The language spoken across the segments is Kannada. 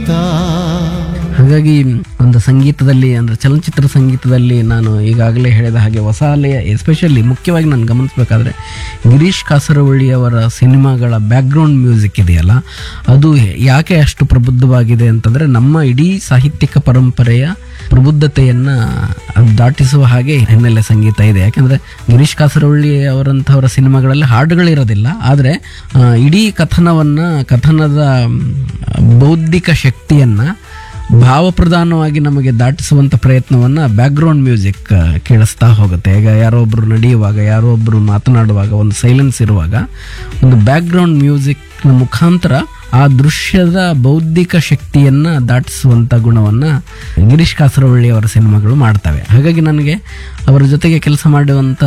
ಹಾಗಾಗಿ ಒಂದು ಸಂಗೀತದಲ್ಲಿ ಅಂದ್ರೆ ಚಲನಚಿತ್ರ ಸಂಗೀತದಲ್ಲಿ ನಾನು ಈಗಾಗಲೇ ಹೇಳಿದ ಹಾಗೆ ಹೊಸ ಅಲೆಯ ಎಸ್ಪೆಷಲಿ ಮುಖ್ಯವಾಗಿ ನಾನು ಗಮನಿಸಬೇಕಾದ್ರೆ ಗಿರೀಶ್ ಕಾಸರವಳ್ಳಿ ಅವರ ಸಿನಿಮಾಗಳ ಬ್ಯಾಕ್ಗ್ರೌಂಡ್ ಮ್ಯೂಸಿಕ್ ಇದೆಯಲ್ಲ ಅದು ಯಾಕೆ ಅಷ್ಟು ಪ್ರಬುದ್ಧವಾಗಿದೆ ಅಂತಂದ್ರೆ ನಮ್ಮ ಇಡೀ ಸಾಹಿತ್ಯಿಕ ಪರಂಪರೆಯ ಪ್ರಬುದ್ಧತೆಯನ್ನ ಅದು ದಾಟಿಸುವ ಹಾಗೆ ಹಿನ್ನೆಲೆ ಸಂಗೀತ ಇದೆ ಯಾಕಂದ್ರೆ ಗಿರೀಶ್ ಕಾಸರವಳ್ಳಿ ಅವರಂಥವರ ಸಿನಿಮಾಗಳಲ್ಲಿ ಹಾಡುಗಳಿರೋದಿಲ್ಲ ಆದರೆ ಆ, ಇಡೀ ಕಥನವನ್ನ ಕಥನದ ಮ್, ಬೌದ್ಧಿಕ ಶಕ್ತಿಯನ್ನ ಭಾವಪ್ರಧಾನವಾಗಿ ನಮಗೆ ದಾಟಿಸುವಂಥ ಪ್ರಯತ್ನವನ್ನು ಬ್ಯಾಕ್ಗ್ರೌಂಡ್ ಮ್ಯೂಸಿಕ್ ಕೇಳಿಸ್ತಾ ಹೋಗುತ್ತೆ ಈಗ ಯಾರೋ ಒಬ್ಬರು ನಡೆಯುವಾಗ ಯಾರೋ ಒಬ್ಬರು ಮಾತನಾಡುವಾಗ ಒಂದು ಸೈಲೆನ್ಸ್ ಇರುವಾಗ ಒಂದು ಬ್ಯಾಕ್ಗ್ರೌಂಡ್ ಮ್ಯೂಸಿಕ್ ಮುಖಾಂತರ ಆ ದೃಶ್ಯದ ಬೌದ್ಧಿಕ ಶಕ್ತಿಯನ್ನ ದಾಟಿಸುವಂಥ ಗುಣವನ್ನ ಗಿರೀಶ್ ಕಾಸರವಳ್ಳಿ ಅವರ ಸಿನಿಮಾಗಳು ಮಾಡ್ತವೆ ಹಾಗಾಗಿ ನನಗೆ ಅವರ ಜೊತೆಗೆ ಕೆಲಸ ಮಾಡುವಂಥ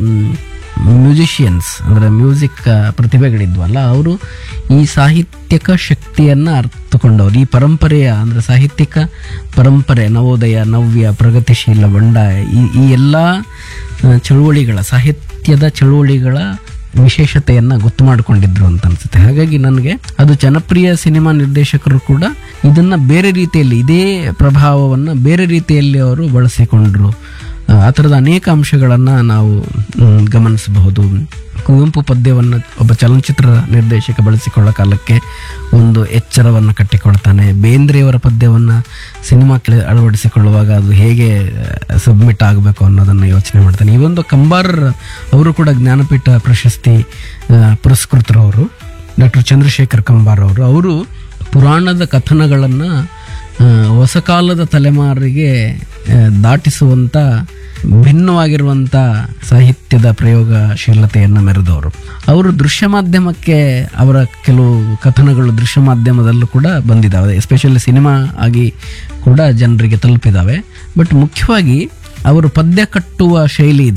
ಮ್ಯೂಸಿಷಿಯನ್ಸ್ ಅಂದರೆ ಮ್ಯೂಸಿಕ್ ಪ್ರತಿಭೆಗಳಿದ್ವಲ್ಲ ಅವರು ಈ ಸಾಹಿತ್ಯಕ ಶಕ್ತಿಯನ್ನು ಅರ್ಥಕೊಂಡವರು ಈ ಪರಂಪರೆಯ ಅಂದರೆ ಸಾಹಿತ್ಯಿಕ ಪರಂಪರೆ ನವೋದಯ ನವ್ಯ ಪ್ರಗತಿಶೀಲ ಬಂಡಾಯ ಈ ಈ ಎಲ್ಲ ಆ, ಚಳುವಳಿಗಳ ಸಾಹಿತ್ಯದ ಚಳುವಳಿಗಳ ವಿಶೇಷತೆಯನ್ನ ಗೊತ್ತು ಮಾಡಿಕೊಂಡಿದ್ರು ಅಂತ ಅನ್ಸುತ್ತೆ ಹಾಗಾಗಿ ನನಗೆ ಅದು ಜನಪ್ರಿಯ ಸಿನಿಮಾ ನಿರ್ದೇಶಕರು ಕೂಡ ಇದನ್ನ ಬೇರೆ ರೀತಿಯಲ್ಲಿ ಇದೇ ಪ್ರಭಾವವನ್ನು ಬೇರೆ ರೀತಿಯಲ್ಲಿ ಅವರು ಬಳಸಿಕೊಂಡ್ರು ಆ, ಆ ಥರದ ಅನೇಕ ಅಂಶಗಳನ್ನು ನಾವು ಮ್, ಗಮನಿಸಬಹುದು ಕುವೆಂಪು ಪದ್ಯವನ್ನು ಒಬ್ಬ ಚಲನಚಿತ್ರ ನಿರ್ದೇಶಕ ಬಳಸಿಕೊಳ್ಳೋ ಕಾಲಕ್ಕೆ ಒಂದು ಎಚ್ಚರವನ್ನು ಕಟ್ಟಿಕೊಳ್ತಾನೆ ಬೇಂದ್ರೆಯವರ ಪದ್ಯವನ್ನು ಸಿನಿಮಾಕ್ಕೆ ಅಳವಡಿಸಿಕೊಳ್ಳುವಾಗ ಅದು ಹೇಗೆ ಸಬ್ಮಿಟ್ ಆಗಬೇಕು ಅನ್ನೋದನ್ನು ಯೋಚನೆ ಮಾಡ್ತಾನೆ ಈ ಒಂದು ಕಂಬಾರ್ ಅವರು ಕೂಡ ಜ್ಞಾನಪೀಠ ಪ್ರಶಸ್ತಿ ಆ, ಪುರಸ್ಕೃತರವರು ಡಾಕ್ಟರ್ ಚಂದ್ರಶೇಖರ್ ಕಂಬಾರ್ ಅವರು ಅವರು ಪುರಾಣದ ಕಥನಗಳನ್ನು ಹೊಸ ಕಾಲದ ತಲೆಮಾರಿಗೆ ಆ, ದಾಟಿಸುವಂಥ ಭಿನ್ನವಾಗಿರುವಂಥ ಸಾಹಿತ್ಯದ ಪ್ರಯೋಗಶೀಲತೆಯನ್ನು ಮೆರೆದವರು ಅವರು ದೃಶ್ಯ ಮಾಧ್ಯಮಕ್ಕೆ ಅವರ ಕೆಲವು ಕಥನಗಳು ದೃಶ್ಯ ಮಾಧ್ಯಮದಲ್ಲೂ ಕೂಡ ಬಂದಿದ್ದಾವೆ ಎಸ್ಪೆಷಲಿ ಸಿನಿಮಾ ಆಗಿ ಕೂಡ ಜನರಿಗೆ ತಲುಪಿದ್ದಾವೆ ಬಟ್ ಮುಖ್ಯವಾಗಿ ಅವರು ಪದ್ಯ ಕಟ್ಟುವ ಶೈಲಿ ಇದೆ